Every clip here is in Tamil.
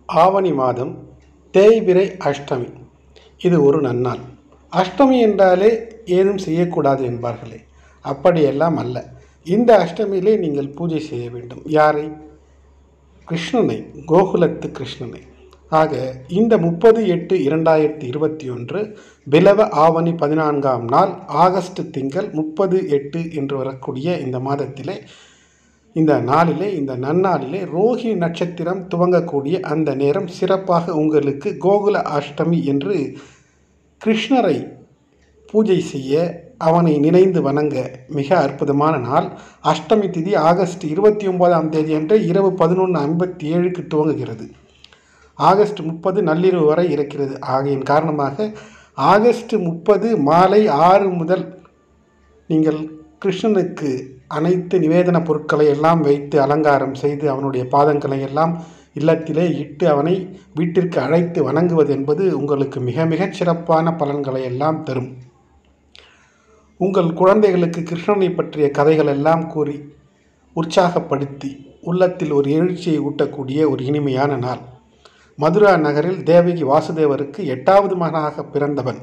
ஆவணி மாதம் தேய்பிறை அஷ்டமி இது ஒரு நன்னாள் அஷ்டமி என்றாலே ஏதும் செய்யக்கூடாது என்பார்களே அப்படியெல்லாம் அல்ல இந்த அஷ்டமியிலே நீங்கள் பூஜை செய்ய வேண்டும் யாரை கிருஷ்ணனை கோகுலத்து கிருஷ்ணனை ஆக இந்த முப்பது எட்டு இரண்டாயிரத்தி இருபத்தி ஒன்று பிலவ ஆவணி பதினான்காம் நாள் ஆகஸ்ட் திங்கள் முப்பது எட்டு என்று வரக்கூடிய இந்த மாதத்திலே இந்த நாளிலே இந்த நன்னாளிலே ரோஹிணி நட்சத்திரம் துவங்கக்கூடிய அந்த நேரம் சிறப்பாக உங்களுக்கு கோகுல அஷ்டமி என்று கிருஷ்ணரை பூஜை செய்ய அவனை நினைந்து வணங்க மிக அற்புதமான நாள் அஷ்டமி திதி ஆகஸ்ட் இருபத்தி ஒன்பதாம் தேதி அன்று இரவு பதினொன்று ஐம்பத்தி ஏழுக்கு துவங்குகிறது ஆகஸ்ட் முப்பது நள்ளிரவு வரை இருக்கிறது ஆகையின் காரணமாக ஆகஸ்ட் முப்பது மாலை ஆறு முதல் நீங்கள் கிருஷ்ணனுக்கு அனைத்து நிவேதன பொருட்களை எல்லாம் வைத்து அலங்காரம் செய்து அவனுடைய பாதங்களை எல்லாம் இல்லத்திலே இட்டு அவனை வீட்டிற்கு அழைத்து வணங்குவது என்பது உங்களுக்கு மிக மிகச் சிறப்பான பலன்களை எல்லாம் தரும் உங்கள் குழந்தைகளுக்கு கிருஷ்ணனை பற்றிய கதைகள் எல்லாம் கூறி உற்சாகப்படுத்தி உள்ளத்தில் ஒரு எழுச்சியை ஊட்டக்கூடிய ஒரு இனிமையான நாள் மதுரா நகரில் தேவகி வாசுதேவருக்கு எட்டாவது மகனாக பிறந்தவன்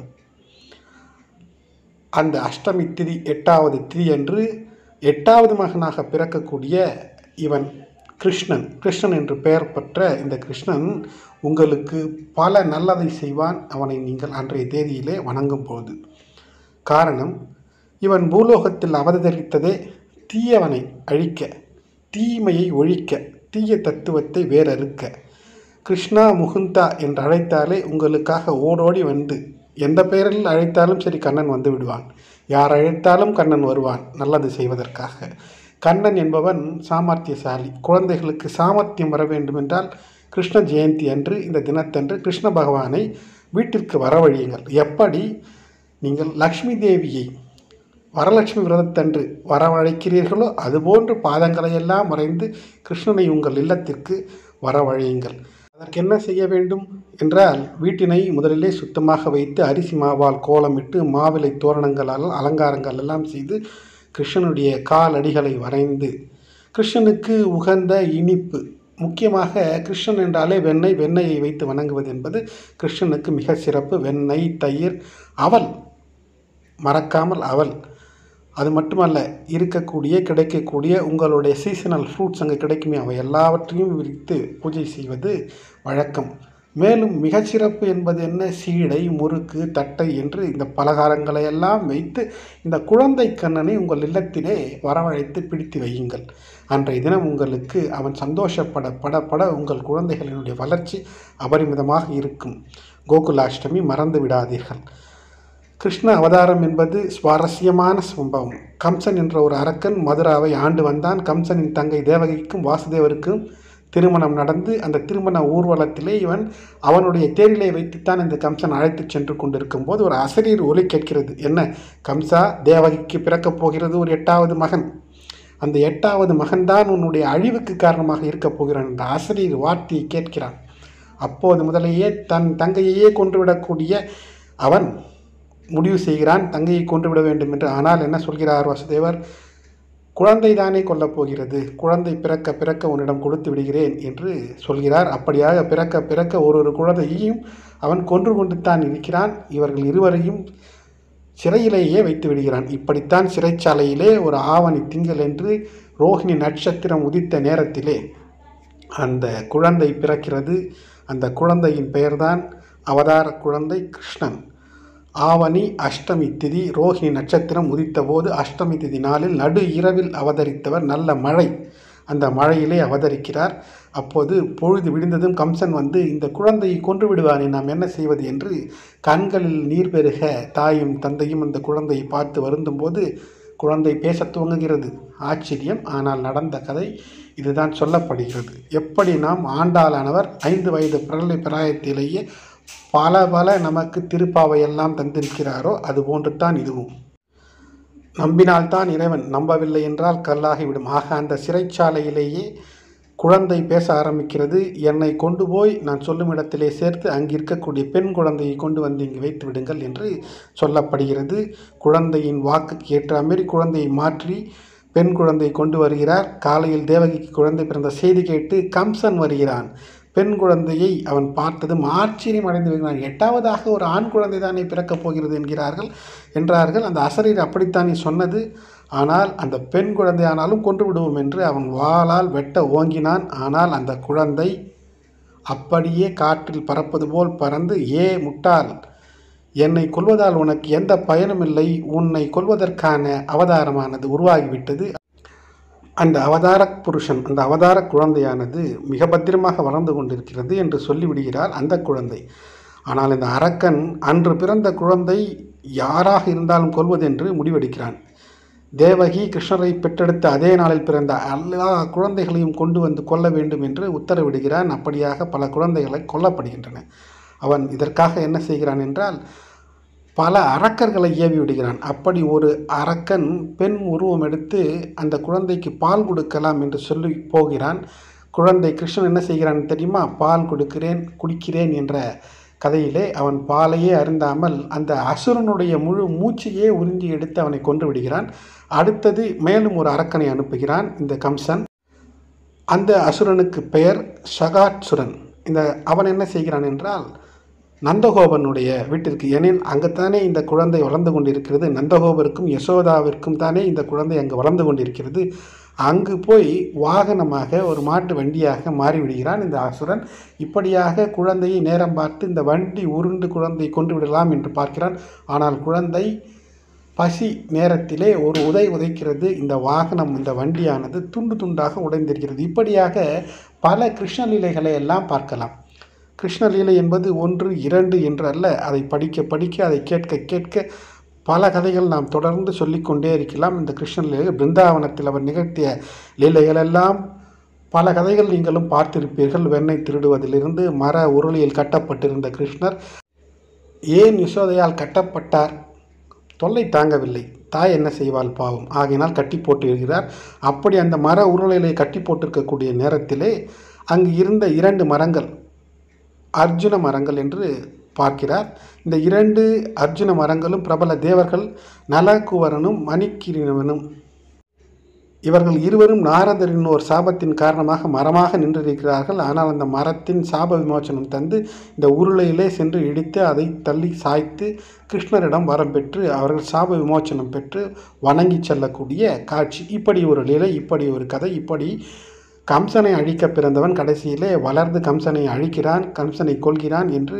அந்த அஷ்டமி திதி எட்டாவது திதி அன்று எட்டாவது மகனாக பிறக்கக்கூடிய இவன் கிருஷ்ணன் கிருஷ்ணன் என்று பெயர் பெற்ற இந்த கிருஷ்ணன் உங்களுக்கு பல நல்லதை செய்வான் அவனை நீங்கள் அன்றைய தேதியிலே வணங்கும் போது காரணம் இவன் பூலோகத்தில் அவதரித்ததே தீயவனை அழிக்க தீமையை ஒழிக்க தீய தத்துவத்தை வேறறுக்க கிருஷ்ணா முகுந்தா என்று அழைத்தாலே உங்களுக்காக ஓடோடி வந்து எந்த பெயரில் அழைத்தாலும் சரி கண்ணன் வந்து விடுவான் யார் அழைத்தாலும் கண்ணன் வருவான் நல்லது செய்வதற்காக கண்ணன் என்பவன் சாமர்த்தியசாலி குழந்தைகளுக்கு சாமர்த்தியம் வர வேண்டுமென்றால் கிருஷ்ண ஜெயந்தி அன்று இந்த தினத்தன்று கிருஷ்ண பகவானை வீட்டிற்கு வரவழியுங்கள் எப்படி நீங்கள் லக்ஷ்மி தேவியை வரலட்சுமி விரதத்தன்று வரவழைக்கிறீர்களோ அதுபோன்று பாதங்களை எல்லாம் மறைந்து கிருஷ்ணனை உங்கள் இல்லத்திற்கு வரவழையுங்கள் அதற்கு என்ன செய்ய வேண்டும் என்றால் வீட்டினை முதலிலே சுத்தமாக வைத்து அரிசி மாவால் கோலமிட்டு மாவிலை தோரணங்களால் அலங்காரங்கள் எல்லாம் செய்து கிருஷ்ணனுடைய காலடிகளை வரைந்து கிருஷ்ணனுக்கு உகந்த இனிப்பு முக்கியமாக கிருஷ்ணன் என்றாலே வெண்ணெய் வெண்ணெயை வைத்து வணங்குவது என்பது கிருஷ்ணனுக்கு மிக சிறப்பு வெண்ணெய் தயிர் அவல் மறக்காமல் அவல் அது மட்டுமல்ல இருக்கக்கூடிய கிடைக்கக்கூடிய உங்களுடைய சீசனல் ஃப்ரூட்ஸ் அங்கே கிடைக்குமே அவை எல்லாவற்றையும் விரித்து பூஜை செய்வது வழக்கம் மேலும் மிகச்சிறப்பு என்பது என்ன சீடை முறுக்கு தட்டை என்று இந்த பலகாரங்களை எல்லாம் வைத்து இந்த குழந்தை கண்ணனை உங்கள் இல்லத்திலே வரவழைத்து பிடித்து வையுங்கள் அன்றைய தினம் உங்களுக்கு அவன் சந்தோஷப்பட பட பட உங்கள் குழந்தைகளினுடைய வளர்ச்சி அபரிமிதமாக இருக்கும் கோகுலாஷ்டமி மறந்து விடாதீர்கள் கிருஷ்ண அவதாரம் என்பது சுவாரஸ்யமான சம்பவம் கம்சன் என்ற ஒரு அரக்கன் மதுராவை ஆண்டு வந்தான் கம்சனின் தங்கை தேவகிக்கும் வாசுதேவருக்கும் திருமணம் நடந்து அந்த திருமண ஊர்வலத்திலே இவன் அவனுடைய தேரிலே வைத்துத்தான் இந்த கம்சன் அழைத்து சென்று கொண்டிருக்கும் போது ஒரு அசரீர் ஒலி கேட்கிறது என்ன கம்சா தேவகிக்கு பிறக்கப் போகிறது ஒரு எட்டாவது மகன் அந்த எட்டாவது மகன்தான் உன்னுடைய அழிவுக்கு காரணமாக இருக்கப் போகிறான் என்ற அசரீர் வார்த்தையை கேட்கிறான் அப்போது முதலேயே தன் தங்கையையே கொன்றுவிடக்கூடிய அவன் முடிவு செய்கிறான் தங்கையை கொன்றுவிட வேண்டும் என்று ஆனால் என்ன சொல்கிறார் வசுதேவர் குழந்தை தானே கொல்லப் போகிறது குழந்தை பிறக்க பிறக்க உன்னிடம் கொடுத்து விடுகிறேன் என்று சொல்கிறார் அப்படியாக பிறக்க பிறக்க ஒரு ஒரு குழந்தையையும் அவன் கொன்று கொண்டு தான் இருக்கிறான் இவர்கள் இருவரையும் சிறையிலேயே வைத்து விடுகிறான் இப்படித்தான் சிறைச்சாலையிலே ஒரு ஆவணி திங்கள் என்று ரோஹிணி நட்சத்திரம் உதித்த நேரத்திலே அந்த குழந்தை பிறக்கிறது அந்த குழந்தையின் பெயர்தான் அவதார குழந்தை கிருஷ்ணன் ஆவணி அஷ்டமி திதி ரோஹிணி நட்சத்திரம் உதித்தபோது அஷ்டமி திதி நாளில் நடு இரவில் அவதரித்தவர் நல்ல மழை அந்த மழையிலே அவதரிக்கிறார் அப்போது பொழுது விடிந்ததும் கம்சன் வந்து இந்த குழந்தையை கொன்று விடுவானே நாம் என்ன செய்வது என்று கண்களில் நீர் பெருக தாயும் தந்தையும் அந்த குழந்தையை பார்த்து வருந்தும்போது குழந்தை பேசத் துவங்குகிறது ஆச்சரியம் ஆனால் நடந்த கதை இதுதான் சொல்லப்படுகிறது எப்படி நாம் ஆண்டாளானவர் ஐந்து வயது பிரளய பிராயத்திலேயே பல பல நமக்கு திருப்பாவையெல்லாம் தந்திருக்கிறாரோ அதுபோன்று தான் இதுவும் நம்பினால்தான் இறைவன் நம்பவில்லை என்றால் கல்லாகிவிடும் ஆக அந்த சிறைச்சாலையிலேயே குழந்தை பேச ஆரம்பிக்கிறது என்னை கொண்டு போய் நான் சொல்லும் இடத்திலே சேர்த்து அங்கு இருக்கக்கூடிய பெண் குழந்தையை கொண்டு வந்து இங்கு வைத்து விடுங்கள் என்று சொல்லப்படுகிறது குழந்தையின் வாக்குக்கு ஏற்ற மாரி குழந்தையை மாற்றி பெண் குழந்தை கொண்டு வருகிறார் காலையில் தேவகிக்கு குழந்தை பிறந்த செய்தி கேட்டு கம்சன் வருகிறான் பெண் குழந்தையை அவன் பார்த்ததும் ஆச்சரியம் அடைந்து வருகிறான் எட்டாவதாக ஒரு ஆண் குழந்தை தானே பிறக்கப் போகிறது என்கிறார்கள் என்றார்கள் அந்த அசரீர் அப்படித்தானே சொன்னது ஆனால் அந்த பெண் குழந்தை ஆனாலும் கொன்று விடுவோம் என்று அவன் வாளால் வெட்ட ஓங்கினான் ஆனால் அந்த குழந்தை அப்படியே காற்றில் பறப்பது போல் பறந்து ஏ முட்டாள் என்னை கொல்வதால் உனக்கு எந்த பயனும் இல்லை உன்னை கொல்வதற்கான அவதாரமானது உருவாகிவிட்டது அந்த அவதார புருஷன் அந்த அவதார குழந்தையானது மிக பத்திரமாக வளர்ந்து கொண்டிருக்கிறது என்று சொல்லிவிடுகிறார் அந்த குழந்தை ஆனால் இந்த அரக்கன் அன்று பிறந்த குழந்தை யாராக இருந்தாலும் கொல்வதென்று முடிவெடுக்கிறான் தேவகி கிருஷ்ணரை பெற்றெடுத்த அதே நாளில் பிறந்த எல்லா குழந்தைகளையும் கொண்டு வந்து கொல்ல வேண்டும் என்று உத்தரவிடுகிறான் அப்படியாக பல குழந்தைகளை கொல்லப்படுகின்றன அவன் இதற்காக என்ன செய்கிறான் என்றால் பல அரக்கர்களை ஏவி விடுகிறான் அப்படி ஒரு அரக்கன் பெண் உருவம் எடுத்து அந்த குழந்தைக்கு பால் கொடுக்கலாம் என்று சொல்லி போகிறான் குழந்தை கிருஷ்ணன் என்ன செய்கிறான் தெரியுமா பால் கொடுக்கிறேன் குடிக்கிறேன் என்ற கதையிலே அவன் பாலையே அருந்தாமல் அந்த அசுரனுடைய முழு மூச்சையே உறிஞ்சி எடுத்து அவனை கொன்று விடுகிறான் அடுத்தது மேலும் ஒரு அரக்கனை அனுப்புகிறான் இந்த கம்சன் அந்த அசுரனுக்கு பெயர் சகாட்சுரன் இந்த அவன் என்ன செய்கிறான் என்றால் நந்தகோபனுடைய வீட்டிற்கு எனில் அங்குத்தானே இந்த குழந்தை வளர்ந்து கொண்டிருக்கிறது நந்தகோபருக்கும் யசோதாவிற்கும் தானே இந்த குழந்தை அங்கு வளர்ந்து கொண்டிருக்கிறது அங்கு போய் வாகனமாக ஒரு மாட்டு வண்டியாக மாறிவிடுகிறான் இந்த அசுரன் இப்படியாக குழந்தையை நேரம் பார்த்து இந்த வண்டி உருண்டு குழந்தை கொண்டு விடலாம் என்று பார்க்கிறான் ஆனால் குழந்தை பசி நேரத்திலே ஒரு உதை உதைக்கிறது இந்த வாகனம் இந்த வண்டியானது துண்டு துண்டாக உடைந்திருக்கிறது இப்படியாக பல கிருஷ்ணலீலைகளை எல்லாம் பார்க்கலாம் கிருஷ்ணலீலை என்பது ஒன்று இரண்டு என்று அல்ல அதை படிக்க படிக்க அதை கேட்க கேட்க பல கதைகள் நாம் தொடர்ந்து சொல்லிக்கொண்டே இருக்கலாம் இந்த கிருஷ்ணலீலை பிருந்தாவனத்தில் அவர் நிகழ்த்திய லீலைகளெல்லாம் பல கதைகள் நீங்களும் பார்த்திருப்பீர்கள் வெண்ணெய் திருடுவதிலிருந்து மர உருளியில் கட்டப்பட்டிருந்த கிருஷ்ணர் ஏன் யசோதையால் கட்டப்பட்டார் தொல்லை தாங்கவில்லை தாய் என்ன செய்வாள் பாவம் ஆகையினால் கட்டி போட்டு இருக்கிறார் அப்படி அந்த மர உருளையிலே கட்டி போட்டிருக்கக்கூடிய நேரத்திலே அங்கு இருந்த இரண்டு மரங்கள் அர்ஜுன மரங்கள் என்று பார்க்கிறார் இந்த இரண்டு அர்ஜுன மரங்களும் பிரபல தேவர்கள் நலகுவரனும் மணிக்கிரீவனும் இவர்கள் இருவரும் நாரதரின் ஒரு சாபத்தின் காரணமாக மரமாக நின்றிருக்கிறார்கள் ஆனால் அந்த மரத்தின் சாப விமோசனம் தந்து இந்த உருளையிலே சென்று இடித்து அதை தள்ளி சாய்த்து கிருஷ்ணரிடம் வரம் பெற்று அவர்கள் சாப விமோசனம் பெற்று வணங்கி செல்லக்கூடிய காட்சி இப்படி ஒரு லீலை இப்படி ஒரு கதை இப்படி கம்சனை அழிக்க பிறந்தவன் கடைசியிலே வளர்ந்து கம்சனை அழிக்கிறான் கம்சனை கொள்கிறான் என்று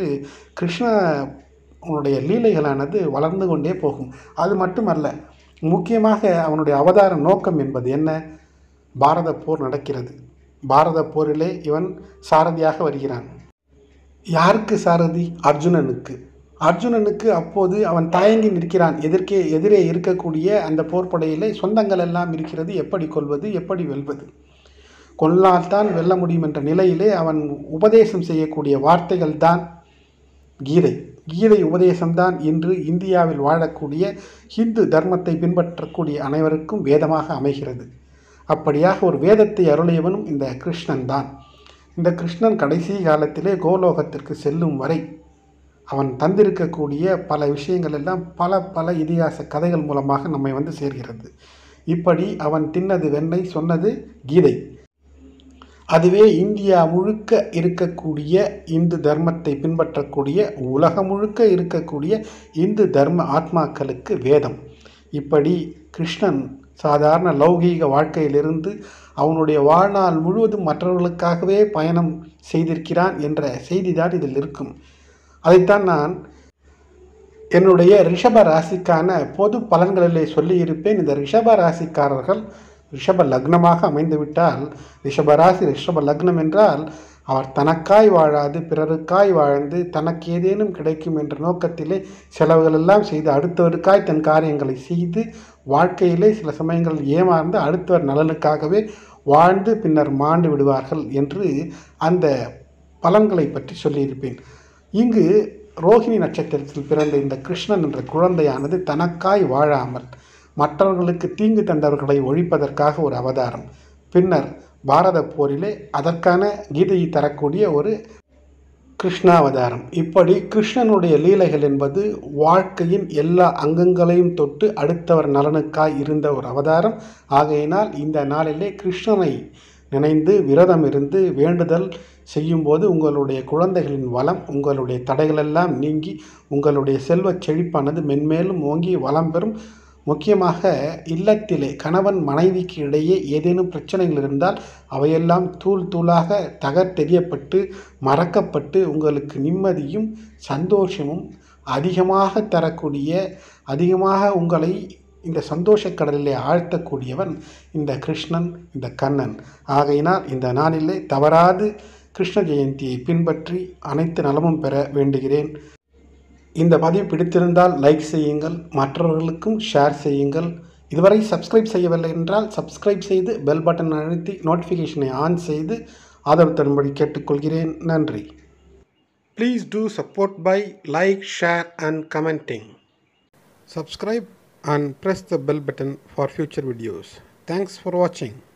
கிருஷ்ணனுடைய லீலைகளானது வளர்ந்து கொண்டே போகும் அது மட்டுமல்ல முக்கியமாக அவனுடைய அவதார நோக்கம் என்பது என்ன பாரத போர் நடக்கிறது பாரத போரிலே இவன் சாரதியாக வருகிறான் யாருக்கு சாரதி அர்ஜுனனுக்கு அர்ஜுனனுக்கு அப்போது அவன் தயங்கி நிற்கிறான் எதிர்க்கே எதிரே இருக்கக்கூடிய அந்த போர்ப்படையிலே சொந்தங்கள் எல்லாம் இருக்கிறது எப்படி கொள்வது எப்படி வெல்வது கொல்லால்தான் வெல்ல முடியும் என்ற நிலையிலே அவன் உபதேசம் செய்யக்கூடிய வார்த்தைகள் தான் கீதை கீதை உபதேசம்தான் இன்று இந்தியாவில் வாழக்கூடிய ஹிந்து தர்மத்தை பின்பற்றக்கூடிய அனைவருக்கும் வேதமாக அமைகிறது அப்படியாக ஒரு வேதத்தை அருளியவனும் இந்த கிருஷ்ணன் தான் இந்த கிருஷ்ணன் கடைசி காலத்திலே கோலோகத்திற்கு செல்லும் வரை அவன் தந்திருக்கக்கூடிய பல விஷயங்கள் எல்லாம் பல பல இதிகாச கதைகள் மூலமாக நம்மை வந்து சேர்கிறது இப்படி அவன் தின்னது வெண்ணெய் சொன்னது கீதை அதுவே இந்தியா முழுக்க இருக்கக்கூடிய இந்து தர்மத்தை பின்பற்றக்கூடிய உலகம் முழுக்க இருக்கக்கூடிய இந்து தர்ம ஆத்மாக்களுக்கு வேதம் இப்படி கிருஷ்ணன் சாதாரண லௌகீக வாழ்க்கையிலிருந்து அவனுடைய வாழ்நாள் முழுவதும் மற்றவர்களுக்காகவே பயணம் செய்திருக்கிறான் என்ற செய்திதான் இதில் இருக்கும் அதைத்தான் நான் என்னுடைய ரிஷப ராசிக்கான பொது பலன்களிலே சொல்லியிருப்பேன் இந்த ரிஷப ராசிக்காரர்கள் ரிஷப லக்னமாக அமைந்துவிட்டால் ரிஷப ராசி ரிஷப லக்னம் என்றால் அவர் தனக்காய் வாழாது பிறருக்காய் வாழ்ந்து தனக்கு ஏதேனும் கிடைக்கும் என்ற நோக்கத்திலே செலவுகள் எல்லாம் செய்து அடுத்தவருக்காய் தன் காரியங்களை செய்து வாழ்க்கையிலே சில சமயங்களில் ஏமாந்து அடுத்தவர் நலனுக்காகவே வாழ்ந்து பின்னர் மாண்டு விடுவார்கள் என்று அந்த பலன்களை பற்றி சொல்லியிருப்பேன் இங்கு ரோஹிணி நட்சத்திரத்தில் பிறந்த இந்த கிருஷ்ணன் என்ற குழந்தையானது தனக்காய் வாழாமல் மற்றவர்களுக்கு தீங்கு தந்தவர்களை ஒழிப்பதற்காக ஒரு அவதாரம் பின்னர் பாரத போரிலே அதற்கான கீதையை தரக்கூடிய ஒரு கிருஷ்ணாவதாரம் இப்படி கிருஷ்ணனுடைய லீலைகள் என்பது வாழ்க்கையின் எல்லா அங்கங்களையும் தொட்டு அடுத்தவர் நலனுக்காய் இருந்த ஒரு அவதாரம் ஆகையினால் இந்த நாளிலே கிருஷ்ணனை நினைந்து விரதம் இருந்து வேண்டுதல் செய்யும்போது உங்களுடைய குழந்தைகளின் வளம் உங்களுடைய தடைகளெல்லாம் நீங்கி உங்களுடைய செல்வச் செழிப்பானது மென்மேலும் ஓங்கி வளம் பெறும் முக்கியமாக இல்லத்திலே கணவன் மனைவிக்கு இடையே ஏதேனும் பிரச்சனைகள் இருந்தால் அவையெல்லாம் தூள் தூளாக தகர்த்தெறியப்பட்டு மறக்கப்பட்டு உங்களுக்கு நிம்மதியும் சந்தோஷமும் அதிகமாக தரக்கூடிய அதிகமாக உங்களை இந்த சந்தோஷக் கடலிலே ஆழ்த்தக்கூடியவன் இந்த கிருஷ்ணன் இந்த கண்ணன் ஆகையினால் இந்த நாளிலே தவறாது கிருஷ்ண ஜெயந்தியை பின்பற்றி அனைத்து நலமும் பெற வேண்டுகிறேன் இந்த பதிவு பிடித்திருந்தால் லைக் செய்யுங்கள் மற்றவர்களுக்கும் ஷேர் செய்யுங்கள் இதுவரை சப்ஸ்கிரைப் செய்யவில்லை என்றால் சப்ஸ்கிரைப் செய்து பெல் பட்டன் அழுத்தி நோட்டிஃபிகேஷனை ஆன் செய்து ஆதரவு தரும்படி கேட்டுக்கொள்கிறேன் நன்றி please do support by like share and commenting subscribe and press the bell button for future videos thanks for watching